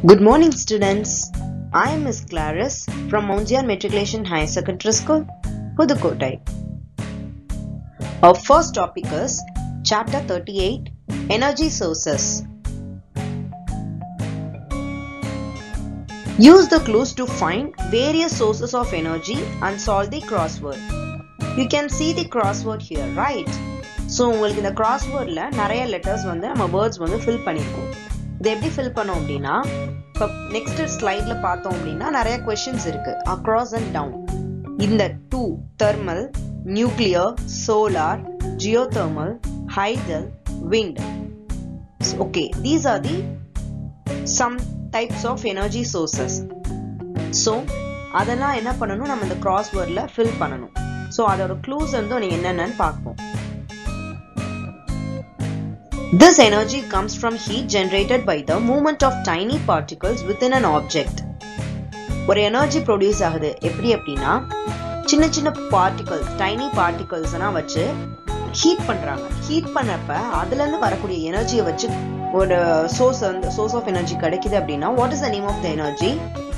Good morning, students. I am Miss Claris from Mount Zion Matriculation Higher Secondary School, Pudukkottai. Our first topic is Chapter 38 Energy Sources. Use the clues to find various sources of energy and solve the crossword. You can see the crossword here, right? So உங்களுக்கு இந்த crosswordல நிறைய letters வந்து நம்ம words வந்து fill பண்ணியிருக்கோம் இதை எப்படி fill பண்ணோம் அப்படின்னா இப்போ நெக்ஸ்ட் ஸ்லைட்ல பார்த்தோம் அப்படின்னா நிறைய கொஷின்ஸ் இருக்கு அக்ராஸ் அண்ட் டவுன் இந்த டூ thermal nuclear solar geothermal hydel wind okay these are the some types of energy sources so அதெல்லாம் என்ன பண்ணணும் நம்ம இந்த கிராஸ்வேர்டில் ஃபில் பண்ணணும் ஸோ அதோட க்ளூஸ் வந்து நீங்கள் என்னென்னு பார்ப்போம் This energy comes from heat generated by the movement of tiny particles within an object. ஒரு எனர்ஜி ப்ரொடியூஸ் ஆகுது எப்படி அப்படின்னா சின்ன சின்ன பார்ட்டிகல்ஸ் டைனி பார்ட்டிகல்ஸ் எல்லாம் வச்சு ஹீட் பண்றாங்க ஹீட் பண்ணப்ப அதுல இருந்து வரக்கூடிய எனர்ஜியை வச்சு ஒரு சோர்ஸ் வந்து சோர்ஸ் ஆஃப் எனர்ஜி கிடைக்குது அப்படின்னா what is the name of the energy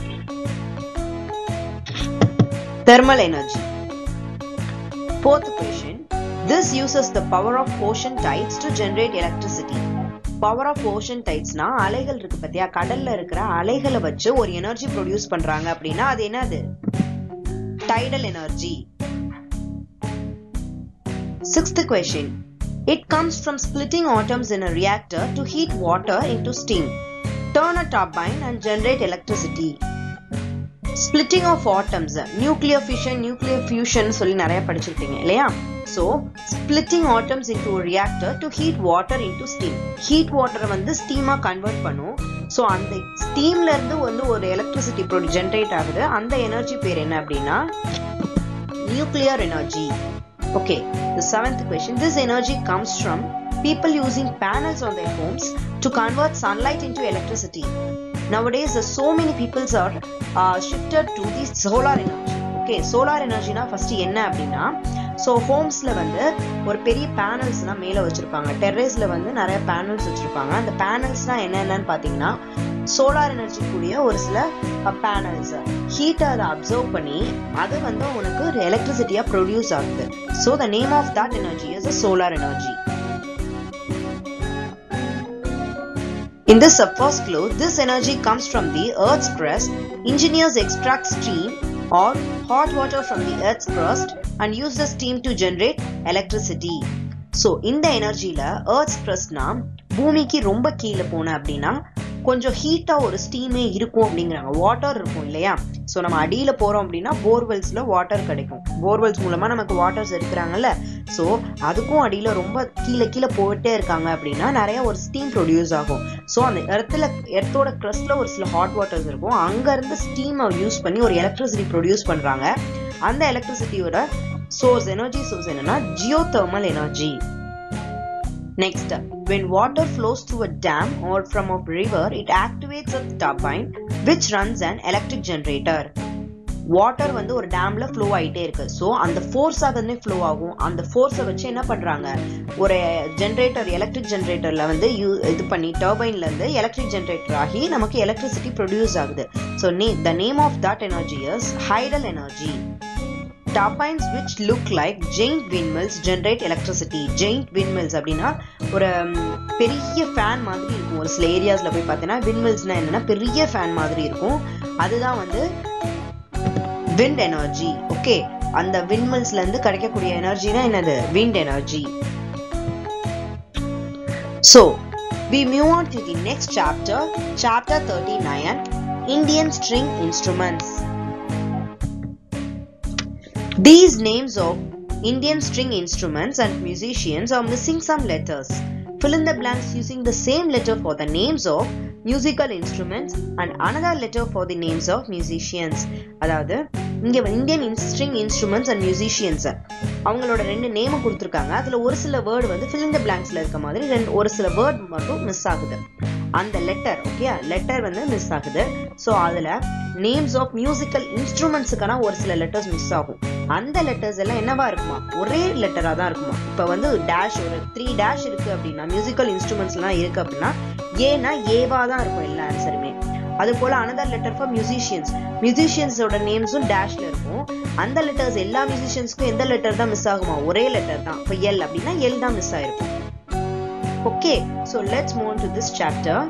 thermal energy Fourth question. This uses the power of ocean tides to generate electricity. Power of ocean டைட்ஸ்னா அலைகள் இருக்கு பத்தியா கடல்ல இருக்கிற அலைகளை வச்சு ஒரு எனர்ஜி ப்ரொடியூஸ் பண்றாங்க அப்படின்னா அது என்னது tidal energy sixth question it comes from splitting atoms in a reactor to heat water into steam turn a turbine and generate electricity splitting of atoms nuclear fusion nuclear fusion சொல்லி நிறைய படிச்சிருப்பீங்க இல்லையா so splitting atoms into ஒரு reactor to heat water into steam heat வாட்டரை வந்து ஸ்டீமா convert பண்ணும் so அந்த ஸ்டீம்ல இருந்து வந்து ஒரு எலக்ட்ரிசிட்டி ப்ரொடி ஜென்ரேட் ஆகுது அந்த எனர்ஜி பேர் என்ன அப்படின்னா nuclear energy okay the seventh question this energy comes from people using panels on their homes to convert sunlight into electricity. Nowadays, uh, so many people are uh, shifted to the solar energy. Okay solar எனர்ஜினா first என்ன அப்படின்னா so ஹோம்ஸ்ல வந்து ஒரு பெரிய பேனல்ஸ்லாம் மேலே வச்சிருப்பாங்க டெரேஸ்ல வந்து நிறைய பேனல்ஸ் வச்சிருப்பாங்க அந்த பேனல்ஸ்லாம் என்னென்னு பார்த்தீங்கன்னா சோலார் எனர்ஜி கூடிய ஒரு சில பேனல்ஸ் ஹீட்டை அதை அப்சர்வ் பண்ணி அது வந்து உனக்கு எலக்ட்ரிசிட்டியாக ப்ரொடியூஸ் ஆகுது so the name of that energy is a solar energy In this first clue, this energy comes from the Earth's crust. Engineers extract steam or hot water from the Earth's crust and use the steam to generate electricity. So இந்த எனர்ஜியில் Earth's க்ரஸ்ட்னா பூமிக்கு ரொம்ப கீழே போன அப்படின்னா கொஞ்சம் ஹீட்டாக ஒரு ஸ்டீமே இருக்கும் அப்படிங்கிறாங்க வாட்டர் இருக்கும் இல்லையா ஸோ நம்ம அடியில் போகிறோம் அப்படின்னா போர்வெல்ஸில் வாட்டர் கிடைக்கும் போர்வெல்ஸ் மூலமாக நமக்கு வாட்டர்ஸ் எடுக்கிறாங்கல்ல ஸோ அதுக்கும் அடியில் ரொம்ப கீழே கீழே போயிட்டே இருக்காங்க அப்படின்னா நிறைய ஒரு ஸ்டீம் ப்ரொடியூஸ் ஆகும் ஸோ அந்த இடத்துல எர்த்தோட க்ரஸ்ட்ல ஒரு சில ஹாட் வாட்டர்ஸ் இருக்கும் அங்கேருந்து ஸ்டீமை யூஸ் பண்ணி ஒரு எலக்ட்ரிசிட்டி ப்ரொடியூஸ் பண்ணுறாங்க அந்த எலக்ட்ரிசிட்டியோட சோர்ஸ் எனர்ஜி சோர்ஸ் என்னன்னா geothermal energy Next, when water flows through a dam or from a river, it activates a turbine which runs an electric generator. Water வந்து ஒரு டேம்ல flow ஆகிட்டே இருக்கு so அந்த force அதுன்னு flow ஆகும் அந்த ஃபோர்ஸை வச்சு என்ன பண்றாங்க ஒரு ஜென்ரேட்டர் எலக்ட்ரிக் ஜென்ரேட்டர்ல வந்து யூ இது பண்ணி டர்பைன்ல இருந்து எலக்ட்ரிக் ஜென்ரேட்டர் ஆகி நமக்கு எலக்ட்ரிசிட்டி ப்ரொடியூஸ் ஆகுது ஸோ நே the name of that energy is hydel energy turbines which look like giant windmills generate electricity giant windmills அப்படின்னா ஒரு பெரிய ஃபேன் மாதிரி இருக்கும் ஒரு சில ஏரியாஸ்ல போய் பார்த்தீங்கன்னா விண்மில்ஸ்னா என்னன்னா பெரிய ஃபேன் மாதிரி இருக்கும் அதுதான் வந்து விண்ட் எனர்ஜி ஓகே அந்த விண்மில்ஸ்ல இருந்து கிடைக்கக்கூடிய எனர்ஜினா என்னது wind energy so we move on to the next chapter chapter 39 indian string instruments These names of Indian string instruments and musicians are missing some letters. Fill in the blanks using the same letter for the names of musical instruments and another letter for the names of musicians. அதாவது இங்க Indian string instruments and musicians அவங்களோட ரெண்டு name கொடுத்துருக்காங்க அதுல ஒரு சில word வந்து fill இந்த பிளாங்க்ஸ்ல இருக்க மாதிரி ரெண்டு ஒரு சில வேர்ட் மட்டும் மிஸ் ஆகுது அந்த லெட்டர் ஓகே லெட்டர் வந்து மிஸ் ஆகுது ஸோ அதுல நேம்ஸ் ஆஃப் மியூசிக்கல் இன்ஸ்ட்ருமெண்ட்ஸுக்கான ஒரு சில லெட்டர்ஸ் மிஸ் ஆகும் அந்த லெட்டர்ஸ் எல்லாம் என்னவா இருக்குமா ஒரே லெட்டரா தான் இருக்குமா இப்போ வந்து டேஷ் ஒரு த்ரீ டேஷ் இருக்கு அப்படின்னா மியூசிக்கல் இன்ஸ்ட்ருமெண்ட்ஸ் எல்லாம் இருக்கு அப்படின்னா ஏன்னா ஏவா தான் இருக்கும் எல்லா ஆன்சருமே அது போல அனதர் லெட்டர் ஃபார் மியூசிஷியன்ஸ் மியூசிஷியன்ஸோட நேம்ஸும் டேஷ்ல இருக்கும் அந்த லெட்டர்ஸ் எல்லா மியூசிஷியன்ஸ்க்கும் எந்த லெட்டர் தான் மிஸ் ஆகுமா ஒரே லெட்டர் தான் இப்போ எல் அப்படின்னா எல் தான் மிஸ் ஆயிருக்கும் okay so let's move to this chapter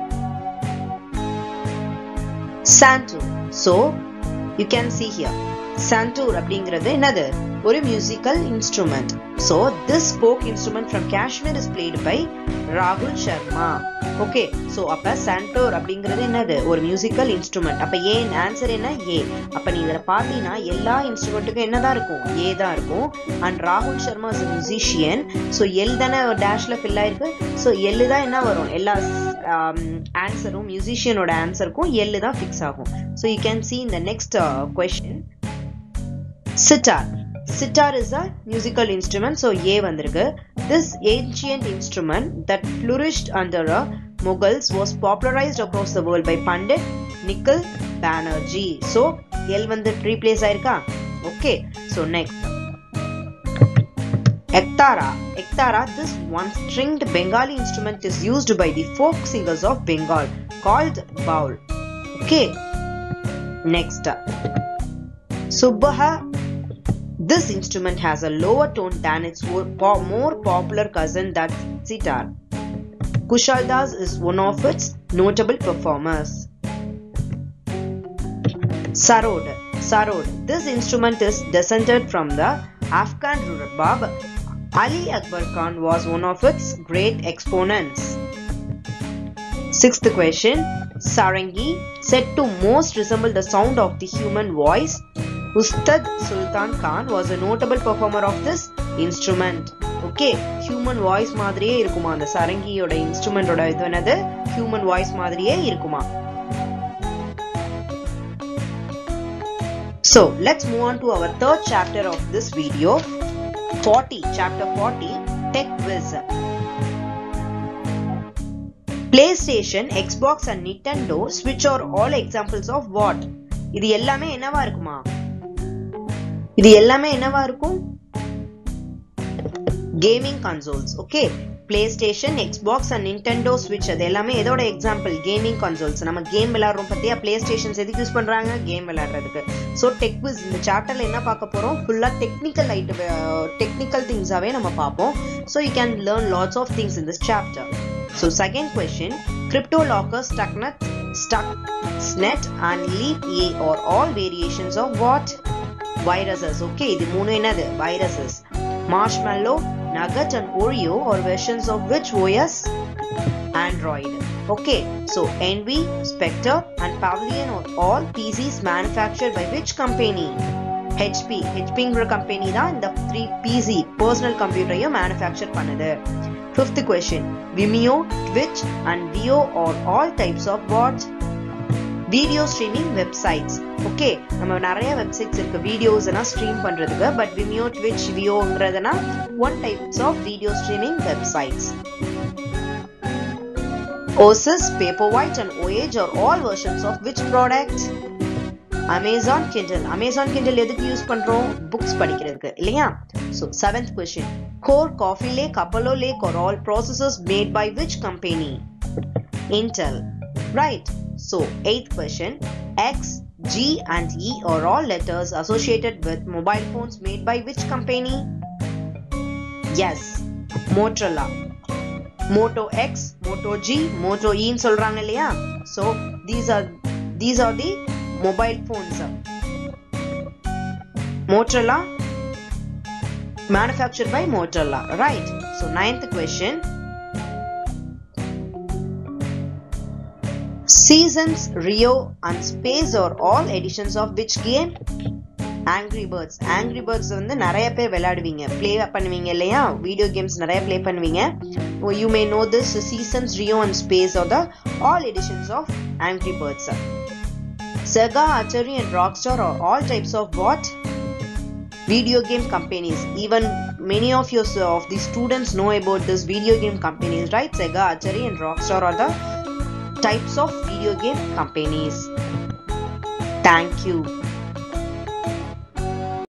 santoor so you can see here santoor அப்படிங்கிறது என்னது ஒரு musical instrument so this spoke instrument from Kashmir is played by ராகுல் சர்மா ஓகே ஸோ அப்ப சாண்டோர் அப்படிங்கிறது என்னது ஒரு மியூசிக்கல் இன்ஸ்ட்ருமெண்ட் அப்ப ஏன் ஆன்சர் என்ன ஏ அப்ப நீ இதில் பார்த்தீங்கன்னா எல்லா இன்ஸ்ட்ருமெண்ட்டுக்கும் என்னதான் இருக்கும் ஏ தான் இருக்கும் அண்ட் ராகுல் Sharma is musician so L தானே டேஷ்ல ஃபில் ஆயிருக்கு ஸோ எல்லு தான் என்ன வரும் எல்லா ஆன்சரும் மியூசிஷியனோட ஆன்சருக்கும் எல்லு தான் ஃபிக்ஸ் ஆகும் ஸோ யூ கேன் சி இந்த next question sitar sitar is a musical instrument so a வந்திருக்கு this ancient instrument that flourished under a mughals was popularized across the world by pandit nikhil banerjee so l வந்து replace ஆயிருக்கா okay so next ektara ektara this one stringed bengali instrument is used by the folk singers of bengal called baul okay next subha This instrument has a lower tone than its more popular cousin, that sitar. Kushal Das is one of its notable performers. Sarod. Sarod. This instrument is descended from the Afghan Rubab. Ali Akbar Khan was one of its great exponents. Sixth question. Sarangi, said to most resemble the sound of the human voice, Ustad Sultan Khan was a notable performer of this instrument. Okay human voice மாதிரியே இருக்குமா அந்த சரங்கியோட இன்ஸ்ட்ருமெண்டோட இது என்னது human voice மாதிரியே இருக்குமா So let's move on to our third chapter of this video 40 chapter 40 Tech Viz PlayStation, Xbox and Nintendo Switch are all examples of what? இது எல்லாமே என்னவா இருக்குமா இது எல்லாமே என்னவா இருக்கும் gaming consoles okay PlayStation Xbox and Nintendo ஸ்விட்ச் அது எல்லாமே எதோட எக்ஸாம்பிள் கேமிங் கன்சோல்ஸ் நம்ம கேம் விளையாடுறோம் பத்தியா பிளே ஸ்டேஷன்ஸ் எதுக்கு யூஸ் பண்றாங்க கேம் விளையாடுறதுக்கு ஸோ டெக் விஸ் இந்த சாப்டர்ல என்ன பார்க்க போறோம் ஃபுல்லா டெக்னிக்கல் ஐட்டம் டெக்னிக்கல் திங்ஸாவே நம்ம பார்ப்போம் so you can learn lots of things in this chapter so second question CryptoLocker Stuxnet Stuxnet and leap A are all variations of what viruses okay இது மூணு என்னது viruses marshmallow nugget and oreo are versions of which os android okay so envy spectre and pavilion are all pcs manufactured by which company HP HPங்கிற company தான் இந்த three PC personal கம்ப்யூட்டரையும் manufacture பண்ணுது fifth question Vimeo Twitch and Veoh are all types of watch video streaming websites okay நம்ம நிறைய websites இருக்கு videos எல்லாம் stream பண்றதுக்கு பட் விமியோ ட்விச் வியோங்கிறதுனா one types of video streaming websites Oasis paperwhite and voyage are all versions of which product Amazon Kindle Amazon Kindle எதுக்கு use பண்றோம் books படிக்கிறதுக்கு இல்லையா so seventh question core coffee lake Apollo lake are all processes made by which company Intel right So, eighth question X, G, and E are all letters associated with mobile phones made by which company? Yes, Motorola. Moto X, Moto G, Moto E ன்னு சொல்றாங்க இல்லையா So, these are these are the mobile phones. Motorola manufactured by Motorola, right? So, ninth question. Seasons, Rio, and Space are all editions of which game? Angry birds angry birds வந்து நிறைய பேர் விளையாடுவீங்க play பண்ணுவீங்க இல்லையா video games நிறைய play பண்ணுவீங்க you may know this seasons Rio and space are the all editions of angry birds Sega, Atari, and Rockstar are all types of what? Video game companies. Even many of your of the students know about this video game companies, right? Sega, Atari, and Rockstar are the types of video game companies. Thank you.